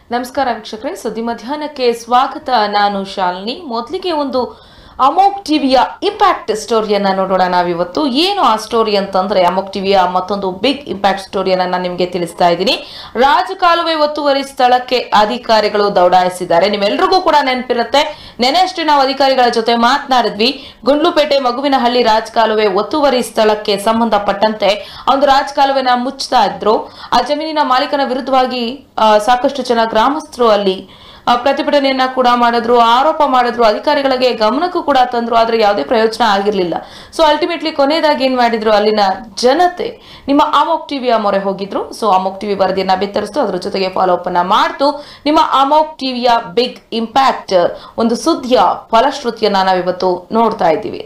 ನಮಸ್ಕಾರ ವೀಕ್ಷಕರೇ ಸುದ್ದಿ ಮಧ್ಯಾಹ್ನಕ್ಕೆ ಸ್ವಾಗತ ನಾನು ಶಾಲಿನಿ ಮೊದಲಿಗೆ ಒಂದು ಅಮೋಕ್ ಟಿವಿಯ ಇಂಪ್ಯಾಕ್ಟ್ ಸ್ಟೋರಿಯನ್ನ ನೋಡೋಣ ನಾವಿವತ್ತು ಏನು ಆ ಸ್ಟೋರಿ ಅಂತಂದ್ರೆ ಅಮೋಕ್ ಟಿವಿಯ ಮತ್ತೊಂದು ಬಿಗ್ ಇಂಪ್ಯಾಕ್ಟ್ ಸ್ಟೋರಿಯನ್ನ ನಾನು ನಿಮಗೆ ತಿಳಿಸ್ತಾ ಇದ್ದೀನಿ ರಾಜಕಾಲುವೆ ಒತ್ತುವರಿ ಸ್ಥಳಕ್ಕೆ ಅಧಿಕಾರಿಗಳು ದೌಡಾಯಿಸಿದ್ದಾರೆ ನಿಮ್ಮೆಲ್ರಿಗೂ ಕೂಡ ನೆನಪಿರುತ್ತೆ ನೆನೆ ಅಷ್ಟೇ ನಾವು ಅಧಿಕಾರಿಗಳ ಜೊತೆ ಮಾತನಾಡಿದ್ವಿ ಗುಂಡ್ಲುಪೇಟೆ ಮಗುವಿನಹಳ್ಳಿ ರಾಜಕಾಲುವೆ ಒತ್ತುವರಿ ಸ್ಥಳಕ್ಕೆ ಸಂಬಂಧಪಟ್ಟಂತೆ ಒಂದು ರಾಜಕಾಲುವೆನ ಮುಚ್ತಾ ಇದ್ರು ಆ ಜಮೀನಿನ ಮಾಲೀಕನ ವಿರುದ್ಧವಾಗಿ ಆ, ಸಾಕಷ್ಟು ಜನ ಗ್ರಾಮಸ್ಥರು ಅಲ್ಲಿ ಆ, ಪ್ರತಿಭಟನೆಯನ್ನ ಕೂಡ ಮಾಡಿದ್ರು ಆರೋಪ ಮಾಡಿದ್ರು ಅಧಿಕಾರಿಗಳಿಗೆ ಗಮನಕ್ಕೂ ಕೂಡ ತಂದ್ರು ಆದ್ರೆ ಯಾವುದೇ ಪ್ರಯೋಜನ ಆಗಿರ್ಲಿಲ್ಲ ಸೊ ಅಲ್ಟಿಮೇಟ್ಲಿ ಕೊನೆಯದಾಗಿ ಏನ್ ಮಾಡಿದ್ರು ಅಲ್ಲಿನ ಜನತೆ ನಿಮ್ಮ ಅಮೋಕ್ ಟಿವಿಯ ಮೊರೆ ಹೋಗಿದ್ರು ಸೊ ಅಮೋಕ್ ಟಿವಿ ವರದಿಯನ್ನ ಬಿತ್ತರಿಸ್ತು ಅದ್ರ ಜೊತೆಗೆ ಫಾಲೋ ಅಪ್ ಅನ್ನ ಮಾಡ್ತು ನಿಮ್ಮ ಅಮೋಕ್ ಟಿವಿಯ ಬಿಗ್ ಇಂಪ್ಯಾಕ್ಟ್ ಒಂದು ಸುದ್ದಿಯ ಫಲಶ್ರುತಿಯನ್ನ ನಾವಿವತ್ತು ನೋಡ್ತಾ ಇದ್ದೀವಿ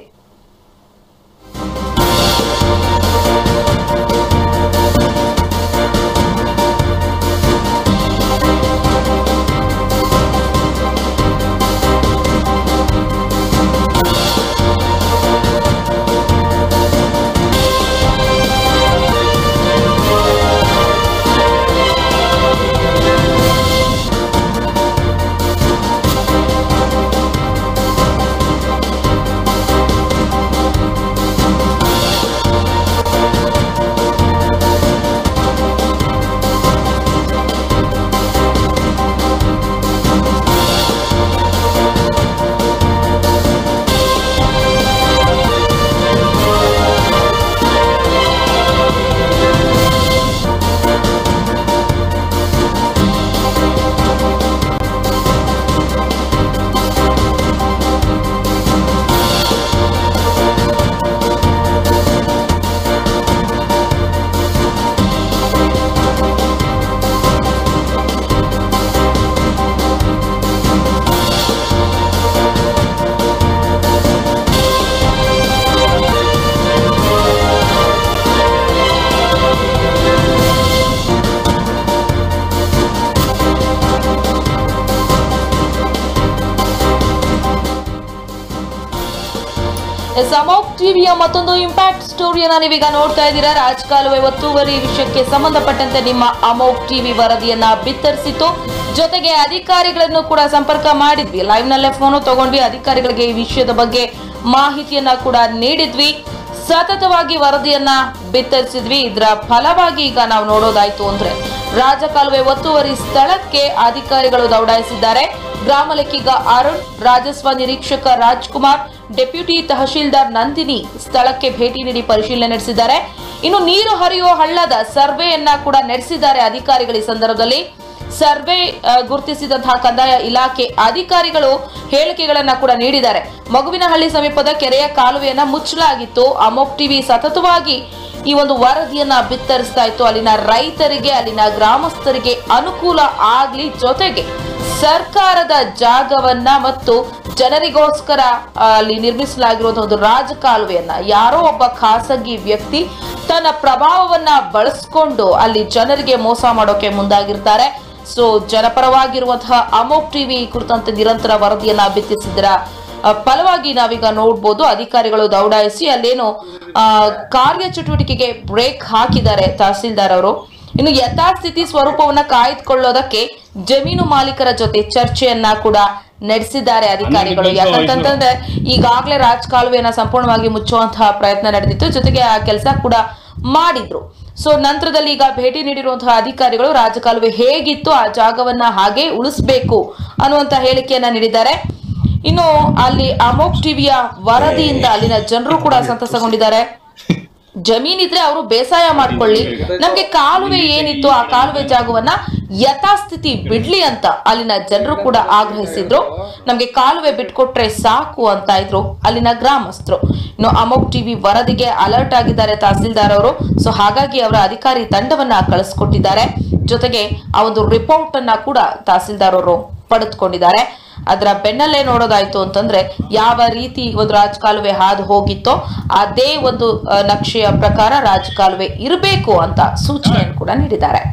ಎಸ್ ಅಮೋಕ್ ಟಿವಿಯ ಮತ್ತೊಂದು ಇಂಪ್ಯಾಕ್ಟ್ ಸ್ಟೋರಿಯನ್ನ ನೀವೀಗ ನೋಡ್ತಾ ಇದ್ದೀರಾ ರಾಜಕಾಲುವೆ ಒತ್ತುವರಿ ವಿಷಯಕ್ಕೆ ಸಂಬಂಧಪಟ್ಟಂತೆ ನಿಮ್ಮ ಅಮೋಕ್ ಟಿವಿ ವರದಿಯನ್ನ ಬಿತ್ತರಿಸಿತು ಜೊತೆಗೆ ಅಧಿಕಾರಿಗಳನ್ನು ಕೂಡ ಸಂಪರ್ಕ ಮಾಡಿದ್ವಿ ಲೈವ್ ನಲ್ಲೇ ಫೋನು ತಗೊಂಡ್ವಿ ಅಧಿಕಾರಿಗಳಿಗೆ ಈ ವಿಷಯದ ಬಗ್ಗೆ ಮಾಹಿತಿಯನ್ನ ಕೂಡ ನೀಡಿದ್ವಿ ಸತತವಾಗಿ ವರದಿಯನ್ನ ಬಿತ್ತರಿಸಿದ್ವಿ ಇದರ ಫಲವಾಗಿ ಈಗ ನಾವು ನೋಡೋದಾಯ್ತು ಅಂದ್ರೆ ರಾಜಕಾಲುವೆ ಒತ್ತುವರಿ ಸ್ಥಳಕ್ಕೆ ಅಧಿಕಾರಿಗಳು ದೌಡಾಯಿಸಿದ್ದಾರೆ ಗ್ರಾಮ ಲೆಕ್ಕಿಗ ಅರುಣ್ ರಾಜಸ್ವ ನಿರೀಕ್ಷಕ ರಾಜ್ಕುಮಾರ್ ಡೆಪ್ಯೂಟಿ ತಹಶೀಲ್ದಾರ್ ನಂದಿನಿ ಸ್ಥಳಕ್ಕೆ ಭೇಟಿ ನೀಡಿ ಪರಿಶೀಲನೆ ನಡೆಸಿದ್ದಾರೆ ಇನ್ನು ನೀರು ಹರಿಯುವ ಹಳ್ಳದ ಸರ್ವೆಯನ್ನ ಕೂಡ ನಡೆಸಿದ್ದಾರೆ ಅಧಿಕಾರಿಗಳು ಈ ಸಂದರ್ಭದಲ್ಲಿ ಸರ್ವೆ ಆ, ಗುರುತಿಸಿದಂತಹ ಕಂದಾಯ ಇಲಾಖೆ ಅಧಿಕಾರಿಗಳು ಹೇಳಿಕೆಗಳನ್ನ ಕೂಡ ನೀಡಿದ್ದಾರೆ ಮಗುವಿನಹಳ್ಳಿ ಸಮೀಪದ ಕೆರೆಯ ಕಾಲುವೆಯನ್ನ ಮುಚ್ಚಲಾಗಿತ್ತು ಅಮೋಕ್ ಟಿವಿ ಸತತವಾಗಿ ಈ ಒಂದು ವರದಿಯನ್ನ ಬಿತ್ತರಿಸ್ತಾ ಇತ್ತು ಅಲ್ಲಿನ ರೈತರಿಗೆ ಅಲ್ಲಿನ ಗ್ರಾಮಸ್ಥರಿಗೆ ಅನುಕೂಲ ಆಗ್ಲಿ ಜೊತೆಗೆ ಸರ್ಕಾರದ ಜಾಗವನ್ನ ಮತ್ತು ಜನರಿಗೋಸ್ಕರ ಆ, ಅಲ್ಲಿ ನಿರ್ಮಿಸಲಾಗಿರುವಂತಹ ಒಂದು ರಾಜಕಾಲುವೆಯನ್ನ ಯಾರೋ ಒಬ್ಬ ಖಾಸಗಿ ವ್ಯಕ್ತಿ ತನ್ನ ಪ್ರಭಾವವನ್ನ ಬಳಸ್ಕೊಂಡು ಅಲ್ಲಿ ಜನರಿಗೆ ಮೋಸ ಮಾಡೋಕೆ ಮುಂದಾಗಿರ್ತಾರೆ ಸೊ ಜನಪರವಾಗಿರುವಂತಹ ಅಮೋಕ್ ಟಿವಿ ಕುರಿತಂತೆ ನಿರಂತರ ವರದಿಯನ್ನ ಬಿತ್ತಿಸಿದ್ರ ಆ, ಫಲವಾಗಿ ನಾವೀಗ ನೋಡ್ಬೋದು ಅಧಿಕಾರಿಗಳು ದೌಡಾಯಿಸಿ ಅಲ್ಲೇನು ಆ, ಕಾರ್ಯಚಟುವಟಿಕೆಗೆ ಬ್ರೇಕ್ ಹಾಕಿದ್ದಾರೆ ತಹಸೀಲ್ದಾರ್ ಅವರು ಇನ್ನು ಯಥಾಸ್ಥಿತಿ ಸ್ವರೂಪವನ್ನ ಕಾಯ್ದುಕೊಳ್ಳೋದಕ್ಕೆ ಜಮೀನು ಮಾಲೀಕರ ಜೊತೆ ಚರ್ಚೆಯನ್ನ ಕೂಡ ನಡೆಸಿದ್ದಾರೆ ಅಧಿಕಾರಿಗಳು ಯಾಕಂತಂದ್ರೆ ಈಗಾಗಲೇ ರಾಜಕಾಲುವೆಯನ್ನ ಸಂಪೂರ್ಣವಾಗಿ ಮುಚ್ಚುವಂತಹ ಪ್ರಯತ್ನ ನಡೆದಿತ್ತು ಜೊತೆಗೆ ಆ ಕೆಲಸ ಕೂಡ ಮಾಡಿದ್ರು ಸೊ ನಂತರದಲ್ಲಿ ಈಗ ಭೇಟಿ ನೀಡಿರುವಂತಹ ಅಧಿಕಾರಿಗಳು ರಾಜಕಾಲುವೆ ಹೇಗಿತ್ತು ಆ ಜಾಗವನ್ನ ಹಾಗೆ ಉಳಿಸ್ಬೇಕು ಅನ್ನುವಂತ ಹೇಳಿಕೆಯನ್ನ ನೀಡಿದ್ದಾರೆ ಇನ್ನು ಅಲ್ಲಿ ಅಮೋಕ್ ಟಿವಿಯ ವರದಿಯಿಂದ ಅಲ್ಲಿನ ಜನರು ಕೂಡ ಸಂತಸಗೊಂಡಿದ್ದಾರೆ ಜಮೀನಿದ್ರೆ ಅವರು ಬೇಸಾಯ ಮಾಡ್ಕೊಳ್ಳಿ ನಮ್ಗೆ ಕಾಲುವೆ ಏನಿತ್ತು ಆ ಕಾಲುವೆ ಜಾಗವನ್ನ ಯಥಾಸ್ಥಿತಿ ಬಿಡ್ಲಿ ಅಂತ ಅಲ್ಲಿನ ಜನರು ಕೂಡ ಆಗ್ರಹಿಸಿದ್ರು ನಮ್ಗೆ ಕಾಲುವೆ ಬಿಟ್ಕೊಟ್ರೆ ಸಾಕು ಅಂತ ಇದ್ರು ಅಲ್ಲಿನ ಗ್ರಾಮಸ್ಥರು ಇನ್ನು ಅಮೋಕ್ ಟಿವಿ ವರದಿಗೆ ಅಲರ್ಟ್ ಆಗಿದ್ದಾರೆ ತಹಸೀಲ್ದಾರ್ ಅವರು ಸೊ ಹಾಗಾಗಿ ಅವರ ಅಧಿಕಾರಿ ತಂಡವನ್ನ ಕಳಿಸ್ಕೊಟ್ಟಿದ್ದಾರೆ ಜೊತೆಗೆ ಆ ಒಂದು ರಿಪೋರ್ಟ್ ಅನ್ನ ಕೂಡ ತಹಸೀಲ್ದಾರ್ ಅವರು ಪಡೆದುಕೊಂಡಿದ್ದಾರೆ ಅದರ ಬೆನ್ನಲ್ಲೇ ನೋಡೋದಾಯ್ತು ಅಂತಂದ್ರೆ ಯಾವ ರೀತಿ ಒಂದು ರಾಜಕಾಲುವೆ ಹಾದು ಹೋಗಿತ್ತೋ ಅದೇ ಒಂದು ಆ, ನಕ್ಷೆಯ ಪ್ರಕಾರ ರಾಜಕಾಲುವೆ ಇರಬೇಕು ಅಂತ ಸೂಚನೆಯನ್ನು ಕೂಡ ನೀಡಿದ್ದಾರೆ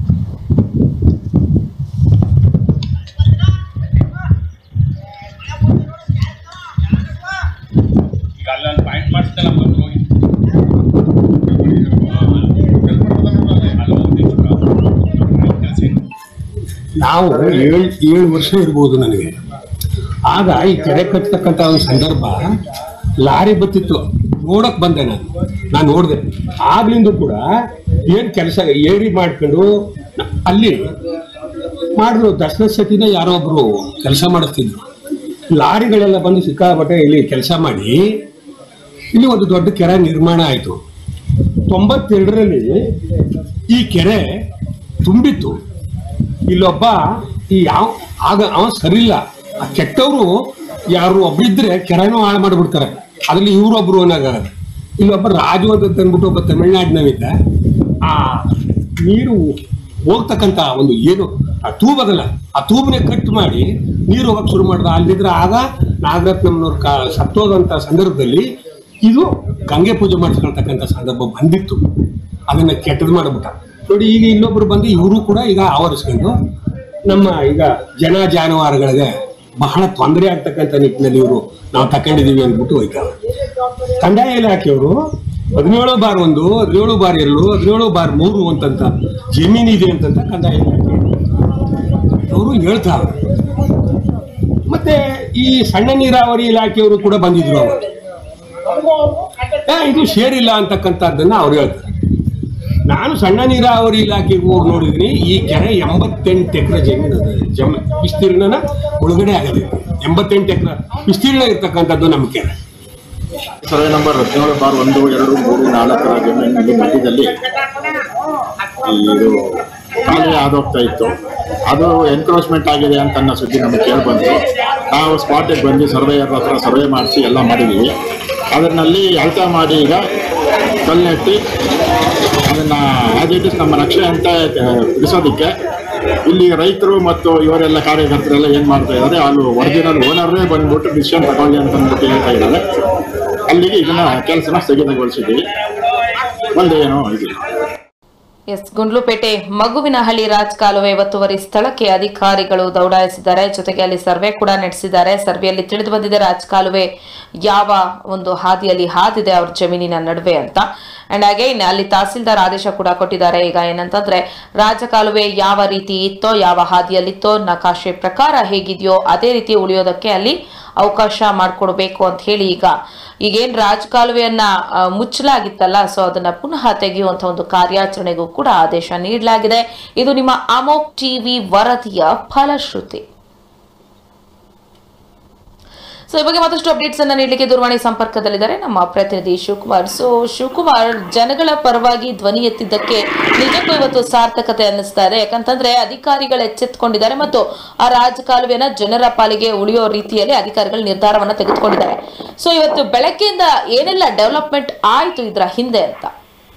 ಈಗ ಅಲ್ಲೊಂದು ಪಾಯಿಂಟ್ ಮಾಡಿಸ್ತಲ್ಲ ಬಂದು ಹೋಗಿ ಅಲ್ಲಿ ಹೋಗಿ ನಿಂತ್ಕೊ. ಕೆಲ್ಸ ಏನು? ನಾವು ಏಳು ಏಳು ವರ್ಷ ಇರ್ಬೋದು ನನಗೆ ಆಗ ಈ ಕೆರೆ ಕಟ್ಟತಕ್ಕಂಥ ಒಂದು ಸಂದರ್ಭ ಲಾರಿ ಬತ್ತಿತ್ತು ನೋಡಕ್ ಬಂದೆ ನಾನು ನಾನು ನೋಡಿದೆ ಆಗ್ಲಿಂದ ಕೂಡ ಏನ್ ಕೆಲಸ ಏರಿ ಮಾಡ್ಕೊಂಡು ನ- ಅಲ್ಲಿ ಮಾಡಿದ್ರು ದಸರಾ ಸತಿನ ಯಾರೋ ಒಬ್ರು ಕೆಲಸ ಮಾಡಿಸ್ತಿದ್ರು ಲಾರಿಗಳೆಲ್ಲ ಬಂದು ಸಿಕ್ಕಾಪಟ್ಟೆ ಇಲ್ಲಿ ಕೆಲಸ ಮಾಡಿ ಇಲ್ಲಿ ಒಂದು ದೊಡ್ಡ ಕೆರೆ ನಿರ್ಮಾಣ ಆಯಿತು ತೊಂಬತ್ತೆರಡರಲ್ಲಿ ಈ ಕೆರೆ ತುಂಬಿತ್ತು ಇಲ್ಲೊಬ್ಬ ಈ ಯಾವ ಆಗ ಅವ ಸರಿಲ್ಲ ಆ ಕೆಟ್ಟವರು ಯಾರು ಒಬ್ರಿದ್ರೆ ಕೆರೆನೂ ಹಾಳು ಮಾಡಿಬಿಡ್ತಾರೆ ಅದ್ರಲ್ಲಿ ಇವರೊಬ್ರು ಅನ್ನಾಗ ಇಲ್ಲೊಬ್ಬ ರಾಜು ಅಂತ ಅಂದ್ಬಿಟ್ಟು ಒಬ್ಬ ತಮಿಳ್ನಾಡಿನವಿದ್ದ ಆ ನೀರು ಹೋಗ್ತಕ್ಕಂತ ಒಂದು ಏನು ಆ ತೂಬದಲ್ಲ ಆ ತೂಬನೆ ಕಟ್ ಮಾಡಿ ನೀರು ಹೋಗಕ್ ಶುರು ಮಾಡ್ದ ಅಲ್ಲಿದ್ರೆ ಆಗ ನಾಗರತ್ನಮ್ಮನವ್ರ ಕಾ ಸತ್ತೋದಂತ ಸಂದರ್ಭದಲ್ಲಿ ಇದು ಗಂಗೆ ಪೂಜೆ ಮಾಡಿಸ್ಕೊಳ್ತಕ್ಕಂಥ ಸಂದರ್ಭ ಬಂದಿತ್ತು ಅದನ್ನ ಕೆಟ್ಟದ್ ಮಾಡ್ಬಿಟ್ಟ ನೋಡಿ ಈಗ ಇನ್ನೊಬ್ರು ಬಂದು ಇವರು ಕೂಡ ಈಗ ಆವರಿಸ್ಕೊಂಡು ನಮ್ಮ ಈಗ ಜನ ಜಾನುವಾರುಗಳಿಗೆ ಬಹಳ ತೊಂದರೆ ಆಗ್ತಕ್ಕಂಥ ನಿಟ್ಟಿನಲ್ಲಿ ಇವರು ನಾವು ತಕೊಂಡಿದೀವಿ ಅಂದ್ಬಿಟ್ಟು ಹೋಯ್ತಾರೆ ಕಂದಾಯ ಇಲಾಖೆಯವರು ಹದಿನೇಳು ಬಾರ್ ಒಂದು ಹದಿನೇಳು ಬಾರ್ ಎರಡು ಹದಿನೇಳು ಬಾರ್ ಮೂರು ಅಂತಂತ ಜಮೀನಿದೆ ಅಂತಂತ ಕಂದಾಯ ಇಲಾಖೆ ಅವರು ಹೇಳ್ತಾರೆ ಮತ್ತೆ ಈ ಸಣ್ಣ ನೀರಾವರಿ ಇಲಾಖೆಯವರು ಕೂಡ ಬಂದಿದ್ರು ಅವರು ಏ, ಇದು ಸೇರಿಲ್ಲ ಅಂತಕ್ಕಂಥದ್ದನ್ನ ಅವ್ರು ಹೇಳ್ತಾರೆ ನಾನು ಸಣ್ಣ ನೀರಾವರಿ ಇಲಾಖೆಗೆ ಹೋಗಿ ನೋಡಿದ್ನಿ ಈ ಕೆರೆ ಎಂಬತ್ತೆಂಟು ಎಕರೆ ಜಮೀನು ಅದ ಜಮ ವಿಸ್ತೀರ್ಣನ ಒಳಗಡೆ ಆಗದೆ ಎಂಬತ್ತೆಂಟು ಎಕರೆ ವಿಸ್ತೀರ್ಣ ಇರ್ತಕ್ಕಂಥದ್ದು ನಮ್ಮ ಕೆರೆ ಸರ್ವೆ ನಂಬರ್ ಹದಿನೇಳು ಬಾರ್ ಒಂದು ಎರಡು ಮೂರು ನಾಲ್ಕರ ಜಮೀನಿನಲ್ಲಿ ಮಧ್ಯದಲ್ಲಿ ಈ ಇದು ಕಾಲುವೆ ಆದೋಗ್ತಾ ಇತ್ತು ಅದು ಎನ್ಕ್ರೋಚ್ಮೆಂಟ್ ಆಗಿದೆ ಅಂತ ಅನ್ನೋ ಸುದ್ದಿ ನಮಗೆ ಕೇಳಿ ಬಂತು ನಾವು ಸ್ಪಾಟಿಗೆ ಬಂದು ಸರ್ವೇಯರ್ ಹತ್ರ ಸರ್ವೆ ಮಾಡಿಸಿ ಎಲ್ಲ ಮಾಡಿದ್ದೀವಿ ಅದರಲ್ಲಿ ಅಳತೆ ಮಾಡಿ ಈಗ ಕಲ್ನೆಟ್ಟಿ ಅದನ್ನು ಆಸ್ ಇಟ್ ಇಸ್ ನಮ್ಮ ನಕ್ಷೆ ಅಂತ ಬಿಡಿಸೋದಕ್ಕೆ ಇಲ್ಲಿ ರೈತರು ಮತ್ತು ಇವರೆಲ್ಲ ಕಾರ್ಯಕರ್ತರೆಲ್ಲ ಏನು ಮಾಡ್ತಾ ಇದ್ದಾರೆ ಅಲ್ಲಿ ಒರಿಜಿನಲ್ ಓನರ್ನೇ ಬಂದ್ಬಿಟ್ಟು ಡಿಸಿಷನ್ ತಗೊಳ್ಳಿ ಅಂತ ಅಂದ್ಬಿಟ್ಟು ಹೇಳ್ತಾ ಇದ್ದಾರೆ ಅಲ್ಲಿಗೆ ಇದನ್ನ ಕೆಲಸನ ಸ್ಥಗಿತಗೊಳಿಸಿದ್ದೀವಿ ಒಂದೇ ಏನೋ ಇದೆ ಎಸ್ ಗುಂಡ್ಲುಪೇಟೆ ಮಗುವಿನಹಳ್ಳಿ ರಾಜ್ ಕಾಲುವೆ ಒತ್ತುವರಿ ಸ್ಥಳಕ್ಕೆ ಅಧಿಕಾರಿಗಳು ದೌಡಾಯಿಸಿದ್ದಾರೆ ಜೊತೆಗೆ ಅಲ್ಲಿ ಸರ್ವೆ ಕೂಡ ನಡೆಸಿದ್ದಾರೆ ಸರ್ವೆಯಲ್ಲಿ ತಿಳಿದು ಬಂದಿದೆ ರಾಜ್ ಕಾಲುವೆ ಯಾವ ಒಂದು ಹಾದಿಯಲ್ಲಿ ಹಾದಿದೆ ಅವ್ರ ಜಮೀನಿನ ನಡುವೆ ಅಂತ ಅಂಡ್ ಅಗೈನ್ ಅಲ್ಲಿ ತಹಸೀಲ್ದಾರ್ ಆದೇಶ ಕೂಡ ಕೊಟ್ಟಿದ್ದಾರೆ ಈಗ ಏನಂತಂದ್ರೆ ರಾಜಕಾಲುವೆ ಯಾವ ರೀತಿ ಇತ್ತೋ ಯಾವ ಹಾದಿಯಲ್ಲಿತ್ತೋ ನಕಾಶೆ ಪ್ರಕಾರ ಹೇಗಿದೆಯೋ ಅದೇ ರೀತಿ ಉಳಿಯೋದಕ್ಕೆ ಅಲ್ಲಿ ಅವಕಾಶ ಮಾಡಿಕೊಡ್ಬೇಕು ಅಂತ ಹೇಳಿ ಈಗ ಈಗೇನ್ ರಾಜಕಾಲುವೆಯನ್ನ ಆ, ಮುಚ್ಚಲಾಗಿತ್ತಲ್ಲ ಸೊ ಅದನ್ನ ಪುನಃ ತೆಗೆಯುವಂತ ಒಂದು ಕಾರ್ಯಾಚರಣೆಗೂ ಕೂಡ ಆದೇಶ ನೀಡಲಾಗಿದೆ ಇದು ನಿಮ್ಮ ಅಮೋಕ್ ಟಿವಿ ವರದಿಯ ಫಲಶ್ರುತಿ ಸೊ ಈ ಬಗ್ಗೆ ಮತ್ತಷ್ಟು ಅಪ್ಡೇಟ್ಸ್ ಅನ್ನ ನೀಡಲಿಕ್ಕೆ ದೂರವಾಣಿ ಸಂಪರ್ಕದಲ್ಲಿದ್ದಾರೆ ನಮ್ಮ ಪ್ರತಿನಿಧಿ ಶಿವಕುಮಾರ್ ಸೊ ಶಿವಕುಮಾರ್ ಜನಗಳ ಪರವಾಗಿ ಧ್ವನಿ ಎತ್ತಿದ್ದಕ್ಕೆ ನಿಜಕ್ಕೂ ಇವತ್ತು ಸಾರ್ಥಕತೆ ಅನ್ನಿಸ್ತಾ ಇದೆ ಯಾಕಂತಂದ್ರೆ ಅಧಿಕಾರಿಗಳು ಎಚ್ಚೆತ್ತುಕೊಂಡಿದ್ದಾರೆ ಮತ್ತು ಆ ರಾಜಕಾಲುವೆನ ಜನರ ಪಾಲಿಗೆ ಉಳಿಯೋ ರೀತಿಯಲ್ಲಿ ಅಧಿಕಾರಿಗಳು ನಿರ್ಧಾರವನ್ನ ತೆಗೆದುಕೊಂಡಿದ್ದಾರೆ ಸೊ ಇವತ್ತು ಬೆಳಗ್ಗೆಯಿಂದ ಏನೆಲ್ಲ ಡೆವಲಪ್ಮೆಂಟ್ ಆಯ್ತು ಇದರ ಹಿಂದೆ ಅಂತ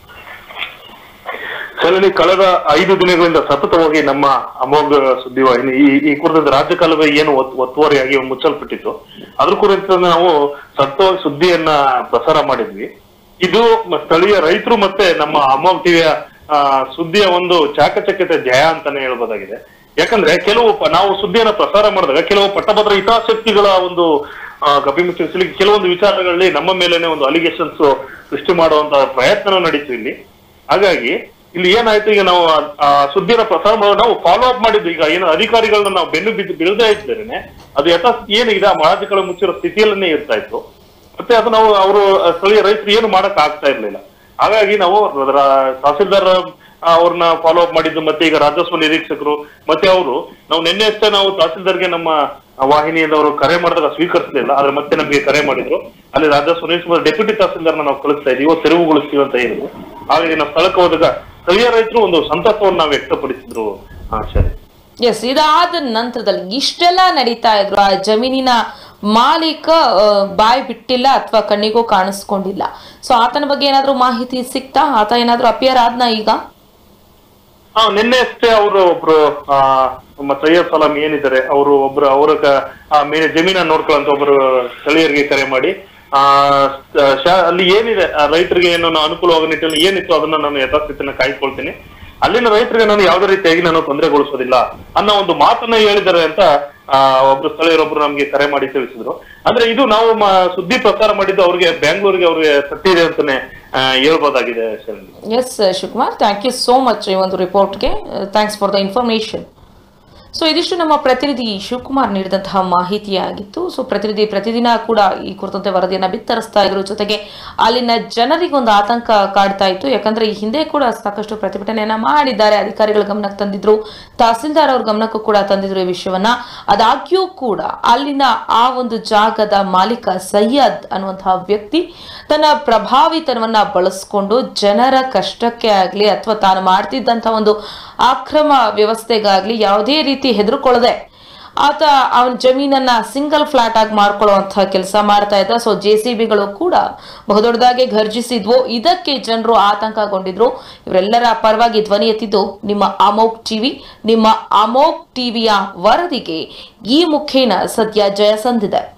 ಸಲನಿ ಕಳೆದ ಐದು ದಿನಗಳಿಂದ ಸತತವಾಗಿ ನಮ್ಮ ಅಮೋಘ ಸುದ್ದಿವಾಹಿನಿ ಈ ಈ ಕುರಿತ ರಾಜ್ಯ ಕಾಲುವೆ ಏನು ಒತ್- ಒತ್ತುವರಿಯಾಗಿ ಮುಚ್ಚಲ್ಪಟ್ಟಿತ್ತು ಅದ್ರ ಕುರಿತು ನಾವು ಸತತವಾಗಿ ಸುದ್ದಿಯನ್ನ ಪ್ರಸಾರ ಮಾಡಿದ್ವಿ ಇದು ಮ- ಸ್ಥಳೀಯ ರೈತರು ಮತ್ತೆ ನಮ್ಮ ಅಮೋಘ್ ಟಿವಿಯ ಸುದ್ದಿಯ ಒಂದು ಚಾಕಚಕ್ಯತೆ ಜಯ ಅಂತಾನೆ ಹೇಳ್ಬೋದಾಗಿದೆ ಯಾಕಂದ್ರೆ ಕೆಲವು ಪ- ನಾವು ಸುದ್ದಿಯನ್ನ ಪ್ರಸಾರ ಮಾಡಿದಾಗ ಕೆಲವು ಪಟ್ಟಭದ್ರ ಹಿತಾಸಕ್ತಿಗಳ ಒಂದು ಆ, ಕಪಿಮುಚ್ಚಿಸಲಿಕ್ಕೆ ಕೆಲವೊಂದು ವಿಚಾರಗಳಲ್ಲಿ ನಮ್ಮ ಮೇಲೇನೆ ಒಂದು ಅಲಿಗೇಷನ್ಸ್ ಸೃಷ್ಟಿ ಮಾಡುವಂತ ಪ್ರಯತ್ನ ನಡೀತು ಇಲ್ಲಿ ಹಾಗಾಗಿ ಇಲ್ಲಿ ಏನಾಯ್ತು ಈಗ ನಾವು ಆ- ಆ ಸುದ್ದಿನ ಪ್ರಸಾರ ಮಾಡೋ ನಾವು ಫಾಲೋ ಅಪ್ ಮಾಡಿದ್ದು ಈಗ ಏನು ಅಧಿಕಾರಿಗಳನ್ನ ನಾವು ಬೆನ್ನು ಬಿದ್ದು ಬೀಳದೇ ಇದ್ದೇನೆ ಅದು ಯಥಾ ಏನಿದೆ ಆ ಮಹಾಧಿಕಳ ಮುಚ್ಚಿರೋ ಸ್ಥಿತಿಯಲ್ಲೇ ಇರ್ತಾ ಇತ್ತು ಮತ್ತೆ ಅದು ನಾವು ಅವರು ಸ್ಥಳೀಯ ರೈತರು ಏನು ಮಾಡಕ್ ಆಗ್ತಾ ಇರ್ಲಿಲ್ಲ ಹಾಗಾಗಿ ನಾವು ರ- ತಹಸೀಲ್ದಾರ್ ಆ, ಅವ್ರನ್ನ ಫಾಲೋ ಅಪ್ ಮಾಡಿದ್ದು ಮತ್ತೆ ಈಗ ರಾಜಸ್ವ ನಿರೀಕ್ಷಕರು ಮತ್ತೆ ಅವರು ನಾವು ನಿನ್ನೆ ಅಷ್ಟೇ ನಾವು ತಹಸೀಲ್ದಾರ್ಗೆ ನಮ್ಮ ವಾಹಿನಿಯದವರು ಕರೆ ಮಾಡಿದಾಗ ಸ್ವೀಕರಿಸಲಿಲ್ಲ ಆದ್ರೆ ಮತ್ತೆ ನಮಗೆ ಕರೆ ಮಾಡಿದ್ರು ಅಲ್ಲಿ ರಾಜಸ್ವ ನಿರೀಕ್ಷಕ ಡೆಪ್ಯೂಟಿ ತಹಸೀಲ್ದಾರ್ನ ನಾವು ಕಳಿಸ್ತಾ ಇದೀವಿ ಇವತ್ತು ತೆರವುಗೊಳಿಸ್ತೀವಿ ಅಂತ ಹೇಳಿದ್ರು ಹಾಗಾಗಿ ನಾವು ಸ್ಥಳಕ್ಕೆ ಹೋದಾಗ ಸ್ಥಳೀಯ ರೈತರು ಒಂದು ಸಂತಸವನ್ನು ನಾವು ವ್ಯಕ್ತಪಡಿಸಿದ್ರು ಹಾ ಸರಿ ಎಸ್ ಇದಾದ ನಂತರದಲ್ಲಿ ಇಷ್ಟೆಲ್ಲ ನಡೀತಾ ಇದ್ರು ಆ ಜಮೀನಿನ ಮಾಲೀಕ ಆ, ಬಾಯಿ ಬಿಟ್ಟಿಲ್ಲ ಅಥವಾ ಕಣ್ಣಿಗೂ ಕಾಣಿಸ್ಕೊಂಡಿಲ್ಲ ಸೊ ಆತನ ಬಗ್ಗೆ ಏನಾದ್ರೂ ಮಾಹಿತಿ ಸಿಕ್ತಾ ಆತ ಏನಾದ್ರೂ ಅಪಿಯರ್ ಆದ್ನ ಈಗ ಹಾ ನಿನ್ನೆ ಅಷ್ಟೇ ಅವರು ಒಬ್ರು ಆ ನಮ್ಮ ಸೈಯದ್ ಸಲಾಂ ಏನಿದ್ದಾರೆ ಅವರು ಒಬ್ರು ಅವರ ಕ- ಆ ಮೇಲೆ ಜಮೀನ ನೋಡ್ಕೊಳ್ಳಂತ ಒಬ್ರು ಸ್ಥಳೀಯರಿಗೆ ಕರೆ ಮಾಡಿ ಆ ಸ- ಶಾ- ಅಲ್ಲಿ ಏನಿದೆ ಆ ರೈತರಿಗೆ ಏನು ನಾವು ಅನುಕೂಲವಾಗೋ ನಿಟ್ಟಿನಲ್ಲಿ ಏನಿತ್ತು ಅದನ್ನ ನಾನು ಯಥಾಸ್ಥಿತಿನ ಕಾಯ್ಕೊಳ್ತೀನಿ ಅಲ್ಲಿನ ರೈತರಿಗೆ ನಾನು ಯಾವುದೇ ರೀತಿಯಾಗಿ ನಾನು ತೊಂದರೆಗೊಳಿಸೋದಿಲ್ಲ ಅನ್ನೋ ಒಂದು ಮಾತನ್ನ ಹೇಳಿದ್ದಾರೆ ಅಂತ ಆ ಒಬ್ರು ಸ್ಥಳೀಯರೊಬ್ರು ನಮ್ಗೆ ಕರೆ ಮಾಡಿ ತಿಳಿಸಿದ್ರು ಅಂದ್ರೆ ಇದು ನಾವು ಮ- ಸುದ್ದಿ ಪ್ರಸಾರ ಮಾಡಿದ್ದು ಅವ್ರಿಗೆ ಬ್ಯಾಂಗ್ಳೂರಿಗೆ ಅವ್ರಿಗೆ ತಟ್ಟಿದೆ ಅಂತಾನೆ ಆ, ಹೇಳ್ಬೋದಾಗಿದೆ Sharan S Shivakumar thank you so much ಈ ಒಂದು ರಿಪೋರ್ಟ್ಗೆ thanks for the information so ಇದಿಷ್ಟು ನಮ್ಮ ಪ್ರತಿನಿಧಿ ಶಿವಕುಮಾರ್ ನೀಡಿದಂತಹ ಮಾಹಿತಿಯಾಗಿತ್ತು ಸೊ ಪ್ರತಿನಿಧಿ ಪ್ರತಿದಿನ ಕೂಡ ಈ ಕುರಿತಂತೆ ವರದಿಯನ್ನ ಬಿತ್ತರಿಸ್ತಾ ಇದ್ರು ಜೊತೆಗೆ ಅಲ್ಲಿನ ಜನರಿಗೊಂದು ಆತಂಕ ಕಾಡ್ತಾ ಇತ್ತು ಯಾಕಂದ್ರೆ ಈ ಹಿಂದೆ ಕೂಡ ಸಾಕಷ್ಟು ಪ್ರತಿಭಟನೆಯನ್ನ ಮಾಡಿದ್ದಾರೆ ಅಧಿಕಾರಿಗಳ ಗಮನಕ್ಕೆ ತಂದಿದ್ರು ತಹಸೀಲ್ದಾರ್ ಅವ್ರ ಗಮನಕ್ಕೂ ಕೂಡ ತಂದಿದ್ರು ಈ ವಿಷಯವನ್ನ ಆದಾಗ್ಯೂ ಕೂಡ ಅಲ್ಲಿನ ಆ ಒಂದು ಜಾಗದ ಮಾಲೀಕ ಸೈಯದ್ ಅನ್ನುವಂತಹ ವ್ಯಕ್ತಿ ತನ್ನ ಪ್ರಭಾವಿತನವನ್ನ ಬಳಸ್ಕೊಂಡು ಜನರ ಕಷ್ಟಕ್ಕೆ ಆಗ್ಲಿ ಅಥವಾ ತಾನು ಮಾಡ್ತಿದ್ದಂತಹ ಒಂದು ಆಕ್ರಮ ವ್ಯವಸ್ಥೆಗಾಗ್ಲಿ ಯಾವುದೇ ರೀತಿ ಹೆದರ್ಕೊಳ್ಳದೆ ಆತ ಅವನ ಜಮೀನನ್ನ ಸಿಂಗಲ್ ಫ್ಲಾಟ್ ಆಗಿ ಮಾಡ್ಕೊಳ್ಳುವಂತಹ ಕೆಲಸ ಮಾಡ್ತಾ ಇದ್ದ ಸೊ ಜೆ ಸಿ ಬಿಗಳು ಕೂಡ ಬಹುದೊಡ್ಡದಾಗಿ ಘರ್ಜಿಸಿದ್ವು ಇದಕ್ಕೆ ಜನರು ಆತಂಕಗೊಂಡಿದ್ರು ಇವರೆಲ್ಲರ ಪರವಾಗಿ ಧ್ವನಿ ಎತ್ತಿದ್ದು ನಿಮ್ಮ ಅಮೋಕ್ ಟಿವಿ ನಿಮ್ಮ ಅಮೋಕ್ ಟಿವಿಯ ವರದಿಗೆ ಈ ಮುಖೇನ ಸದ್ಯ ಜಯ ಸಂದಿದೆ